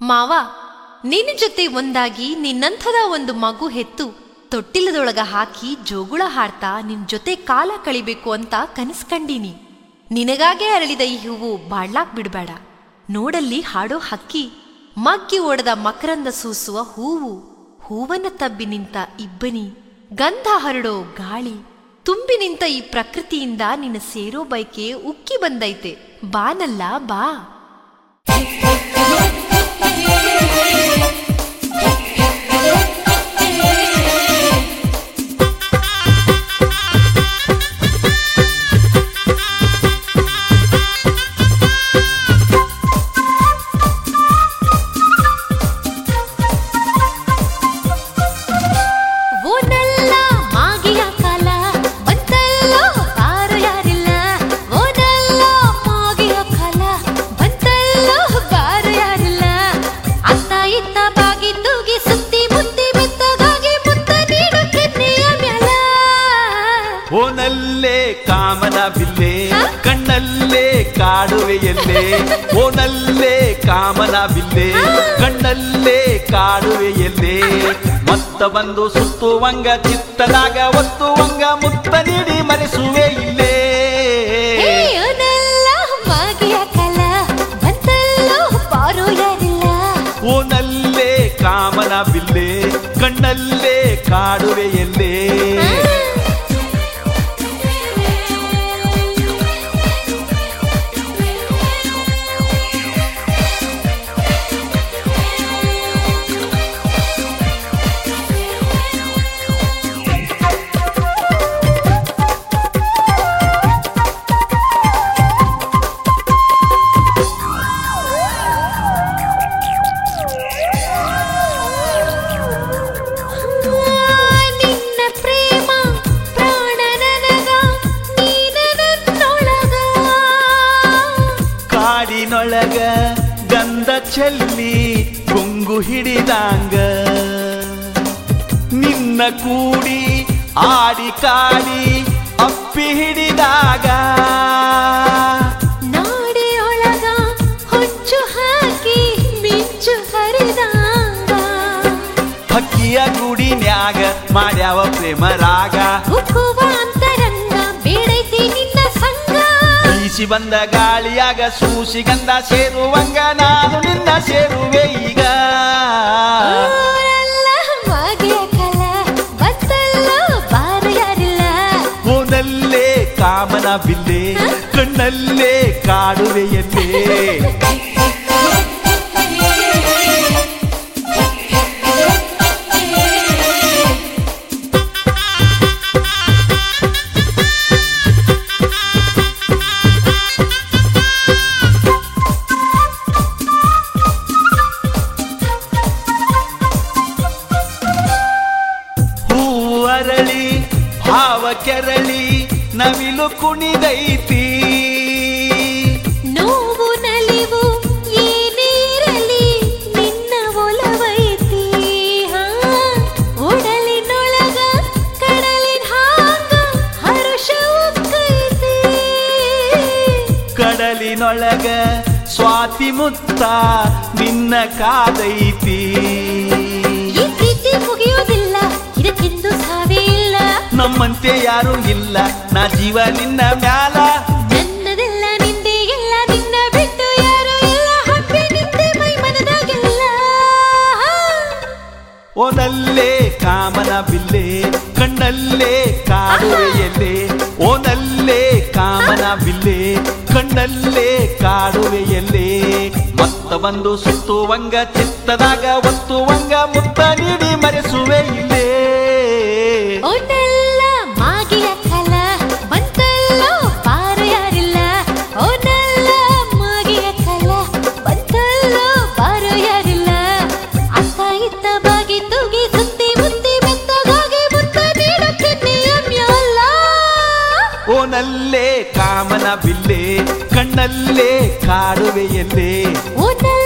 ಮಾವ ನಿನ್ನ ಜೊತೆ ಒಂದಾಗಿ ನಿನ್ನಂಥದ ಒಂದು ಮಗು ಹೆತ್ತು ತೊಟ್ಟಿಲದೊಳಗ ಹಾಕಿ ಜೋಗುಳ ಹಾಡ್ತಾ ನಿನ್ ಜೊತೆ ಕಾಲ ಕಳಿಬೇಕು ಅಂತ ಕನಸ್ ಕಂಡೀನಿ ನಿನಗಾಗೆ ಅರಳಿದ ಈ ಹೂವು ಬಾಡ್ಲಾಕ್ ಬಿಡ್ಬೇಡ ನೋಡಲ್ಲಿ ಹಾಡೋ ಹಕ್ಕಿ ಮಗ್ಗಿ ಓಡದ ಮಕರಂದ ಸೂಸುವ ಹೂವು ಹೂವನ್ನ ತಬ್ಬಿ ನಿಂತ ಇಬ್ಬನಿ ಗಂಧ ಹರಡೋ ಗಾಳಿ ತುಂಬಿ ನಿಂತ ಈ ಪ್ರಕೃತಿಯಿಂದ ನಿನ್ನ ಸೇರೋ ಬೈಕೆ ಉಕ್ಕಿ ಬಂದೈತೆ ಬಾನಲ್ಲ ಬಾ ಓನಲ್ಲ ಮಾಗಿಯ ಕಾಲ ಬಂತಲ್ಲೋ ಬಾರು ಯಾರಿಲ್ಲ ಓನಲ್ಲ ಮಾಗಿಯ ಕಾಲ ಬಂತಲ್ಲೋ ಬಾರು ಯಾರಿಲ್ಲ ಅತ್ತ ಇತ್ತ ಬಾಗಿ ತೂಗಿ ಸುತ್ತಿ ಮುತ್ತಿ ಬೆತ್ತಗಾಗಿ ಮುತ್ತ ನೀಡು ಕೆನ್ನೆಯ ಮ್ಯಾಲ ಓನಲ್ಲೇ ಕಾಮನ ಬಿಲ್ಲೆ ಕಣ್ಣಲ್ಲೇ ಕಾಡುವೆಯಲ್ಲೇ ಓನಲ್ಲೇ ಕಾಮನ ಬಿಲ್ಲೆ ಕಣ್ಣಲ್ಲೇ ಕಾಡುವೆಯಲ್ಲೇ ಮತ್ತ ಬಂದು ಸುತ್ತುವಂಗ ಚಿತ್ತದಾಗ ಒತ್ತುವಂಗ ಮುತ್ತ ನೀಡಿ ಮರೆಸುವೆ ಇಲ್ಲೇ ಹೇ ಓನಲ್ಲ ಮಾಗಿಯ ಕಾಲ ಬಂತಲ್ಲೋ ಬಾರು ಯಾರಿಲ್ಲ ಓನಲ್ಲೇ ಕಾಮನ ಬಿಲ್ಲೆ ಕಣ್ಣಲ್ಲೇ ಕಾಡುವೆಯಲ್ಲೇ ನಿನ್ನ ಪ್ರೇಮ ಪ್ರಾಣ ನನಗ ನೀನ ನನ್ನೊಳಗ ಕಾಡಿನೊಳಗ ಗಂಧ ಚೆಲ್ಲಿ ಗುಂಗು ಹಿಡಿದಂಗ ನಿನ್ನ ಕೂಡಿ ಆಡಿ ಕಾಡಿ ಅಪ್ಪಿ ಹಿಡಿದಾಗ ನಾಡಿಯೊಳಗ ಹೊಂಚು ಹಾಕಿ ಮಿಂಚು ಹರಿದಾಗ ಹಕ್ಕಿಯ ಗೂಡಿನ್ಯಾಗ ಮಾಡ್ಯಾವ ಪ್ರೇಮ ರಾಗ ಉಕ್ಕುವ ಅಂತರಂಗ ಬೇಡೈತಿ ನಿನ್ನ ಸಂಗ ಬೀಸಿ ಬಂದ ಗಾಳಿಯಾಗ ಸೂಸಿ ಗಂಧ ಸೇರುವಂಗ ನಾನು ನಿನ್ನ ಸೇರುವೆ ಈಗ ಊರಲ್ಲ ಮಾಗಿಯ ಕಲ ಬತ್ತಲ್ಲ ಬಾರು ಯಾರಿಲ್ಲ ಓನಲ್ಲೇ ಕಾಮನ ಬಿಲ್ಲೆ ಕಣ್ಣಲ್ಲೇ ಕಾಡುವೆಯಲ್ಲೇ ಹೂವು ಅರಳಿ ಭಾವ ಕೆರಳಿ ನವಿಲು ಕುಣಿದೈತಿ ನೋವು ನಲಿವು ಏನೇರಲಿ ನಿನ್ನ ಒಲವೈತಿ ಹಾ ಒಡಲಿನೊಳಗ ಕಡಲಿನ ಹಾಂಗ ಹರುಷ ಉಕ್ಕೈತಿ ಕಡಲಿನೊಳಗ ಸ್ವಾತಿ ಮುತ್ತ ನಿನ್ನ ಕಾದೈತಿ ಈ ಪ್ರೀತಿ ಮುಗಿಯೋದಿಲ್ಲ ಇದಕ್ಕೆಂದು ಸಾವೇ ಇಲ್ಲ ನಮ್ಮಂತೆ ಯಾರು ಇಲ್ಲ ನಾ ಜೀವ ನಿನ್ನ ಮ್ಯಾಲ ನನ್ನದೆಲ್ಲ ನಿಂದೆ ಎಲ್ಲ ನಿನ್ನ ಬಿಟ್ಟು ಯಾರು ಇಲ್ಲ ಹಬ್ಬಿ ನಿಂದೆ ಮೈ ಮನದಾಗೆಲ್ಲ ಓನಲ್ಲೇ ಕಾಮನ ಬಿಲ್ಲೆ ಕಣ್ಣಲ್ಲೇ ಕಾಡುವೆಯಲ್ಲೇ ಓನಲ್ಲೇ ಕಾಮನ ಬಿಲ್ಲೆ ಕಣ್ಣಲ್ಲೇ ಕಾಡುವೆಯಲ್ಲೇ ಮತ್ತ ಬಂದು ಸುತ್ತುವಂಗ ಚಿತ್ತದಾಗ ಒತ್ತುವಂಗ ಮುತ್ತ ನೀಡಿ ಮರೆಸುವೆ ಇಲ್ಲೇ ಓನಲ್ಲ ಮಾಗಿಯ ಕಲ ಬಂತಲ್ಲ ಬಾರು ಯಾರಿಲ್ಲ ಓನಲ್ಲ ಮಾಗಿಯ ಕಲ ಬಂತಲ್ಲ ಬಾರು ಯಾರಿಲ್ಲ ಅತ್ತ ಇತ್ತ ಬಾಗಿ ತೂಗಿ ಸುತ್ತಿ ಮುತ್ತಿ ಬೆತ್ತಗಾಗಿ ಮುತ್ತ ನೀಡು ಕೆನ್ನೆಯ ಮ್ಯಾಲ ಓನಲ್ಲೇ ಕಾಮನ ಬಿಲ್ಲೆ ಕಣ್ಣಲ್ಲೇ ಕಾಡುವೆಯಲ್ಲೇ ಓನಲ್ಲ